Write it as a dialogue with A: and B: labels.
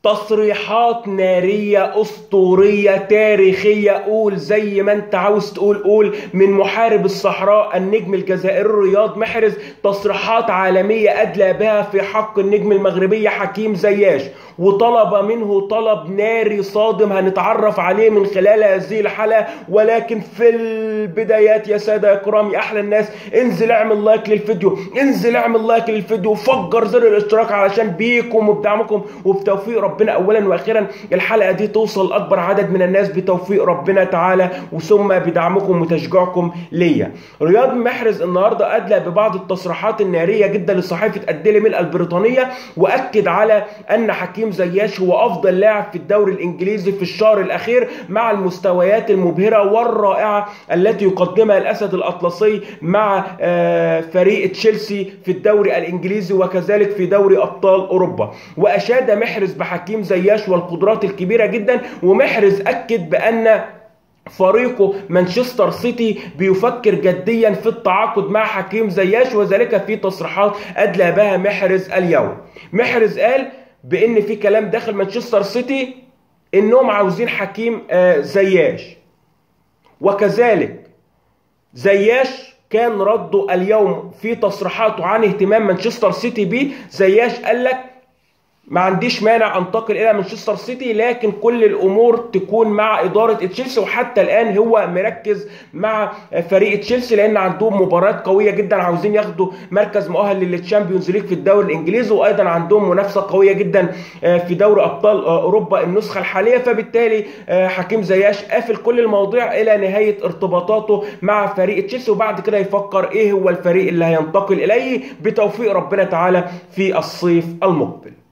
A: تصريحات نارية أسطورية تاريخية قول زي ما انت عاوز تقول قول من محارب الصحراء النجم الجزائري رياض محرز تصريحات عالمية أدلى بها في حق النجم المغربي حكيم زياش وطلب منه طلب ناري صادم هنتعرف عليه من خلال هذه الحلقة ولكن في البدايات يا سادة يا كرام يا أحلى الناس انزل اعمل لايك للفيديو انزل اعمل لايك للفيديو وفجر زر الاشتراك علشان بيكم وبدعمكم وبتوفيق ربنا أولا وأخيرا الحلقة دي توصل لأكبر عدد من الناس بتوفيق ربنا تعالى وثم بدعمكم وتشجيعكم ليا رياض محرز النهاردة أدلى ببعض التصريحات النارية جدا لصحيفة الديلي ميل البريطانية وأكد على أن حكيم زياش هو أفضل لاعب في الدوري الإنجليزي في الشهر الأخير مع المستويات المبهرة والرائعة التي يقدمها الأسد الأطلسي مع فريق تشيلسي في الدوري الإنجليزي وكذلك في دوري أبطال أوروبا وأشاد محرز بحكيم زياش والقدرات الكبيرة جدا ومحرز أكد بأن فريقه مانشستر سيتي بيفكر جديا في التعاقد مع حكيم زياش وذلك في تصريحات أدلى بها محرز اليوم محرز قال بان في كلام داخل مانشستر سيتي انهم عاوزين حكيم زياش وكذلك زياش كان رده اليوم في تصريحاته عن اهتمام مانشستر سيتي بيه زياش قال لك ما عنديش مانع انتقل الى مانشستر سيتي لكن كل الامور تكون مع اداره تشيلسي وحتى الان هو مركز مع فريق تشيلسي لان عندهم مباريات قويه جدا عاوزين ياخدوا مركز مؤهل للتشامبيونز ليج في الدوري الانجليزي وايضا عندهم منافسه قويه جدا في دوري ابطال اوروبا النسخه الحاليه فبالتالي حكيم زياش قافل كل المواضيع الى نهايه ارتباطاته مع فريق تشيلسي وبعد كده يفكر ايه هو الفريق اللي هينتقل اليه بتوفيق ربنا تعالى في الصيف المقبل